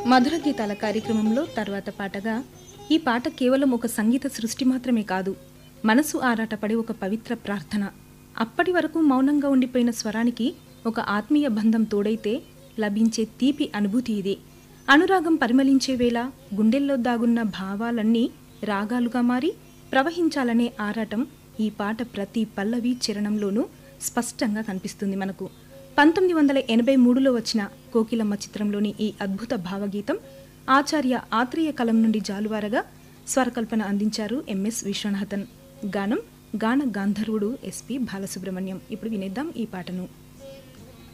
మధుర గీతాల కార్యక్రమంలో తర్వాత పాటగా ఈ పాట కేవలం ఒక సంగీత సృష్టి మాత్రమే కాదు మనసు ఆరాటపడే ఒక పవిత్ర ప్రార్థన అప్పటి వరకు మౌనంగా ఉండిపోయిన స్వరానికి ఒక ఆత్మీయ బంధం తోడైతే లభించే తీపి అనుభూతి ఇది అనురాగం పరిమళించే వేళ గుండెల్లో దాగున్న భావాలన్నీ రాగాలుగా మారి ప్రవహించాలనే ఆరాటం ఈ పాట ప్రతి పల్లవి చరణంలోనూ స్పష్టంగా కనిపిస్తుంది మనకు పంతొమ్మిది వందల ఎనభై మూడులో వచ్చిన కోకిలమ్మ చిత్రంలోని ఈ అద్భుత భావగీతం ఆచార్య ఆత్రేయ కలం నుండి జాలువారగా స్వరకల్పన అందించారు ఎంఎస్ విశ్వనాథన్ గానం గాన గాంధర్వుడు ఎస్పి బాలసుబ్రహ్మణ్యం ఇప్పుడు వినేద్దాం ఈ పాటను